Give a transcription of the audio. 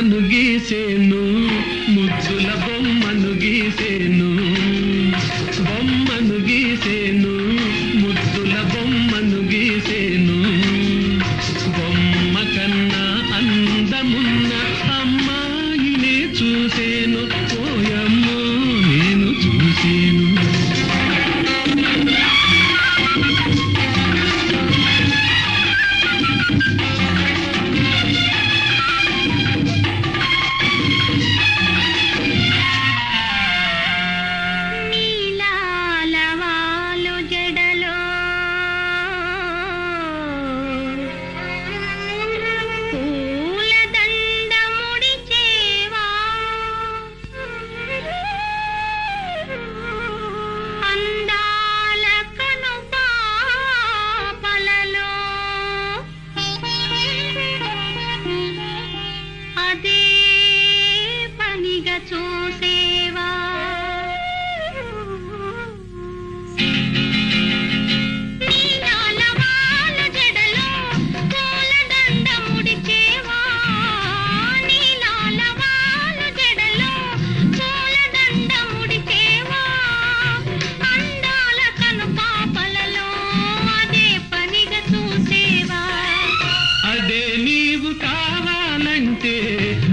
బొమ్మను గీసేను ముద్దుల బొమ్మను గీసేను బొమ్మను గీసేను ముద్దుల బొమ్మను గీసేను బొమ్మ కన్నా అందమున్న అమ్మాయినే చూసేను ఓయమ్మో నేను చూసేను నీలాలవాలు జడలో పూలదండ ముడిచేవా అందాల కను పాపలలో అదే పనిగా చూసేవా నీలాలవాల జడలో పూలదండ ముడిచేవా నీలాలవాల జడలో పూలదండ ముడిచేవా అందాల కను పాపలలో అదే పనిగా చూసేవా అదే నీవు కావాలంటే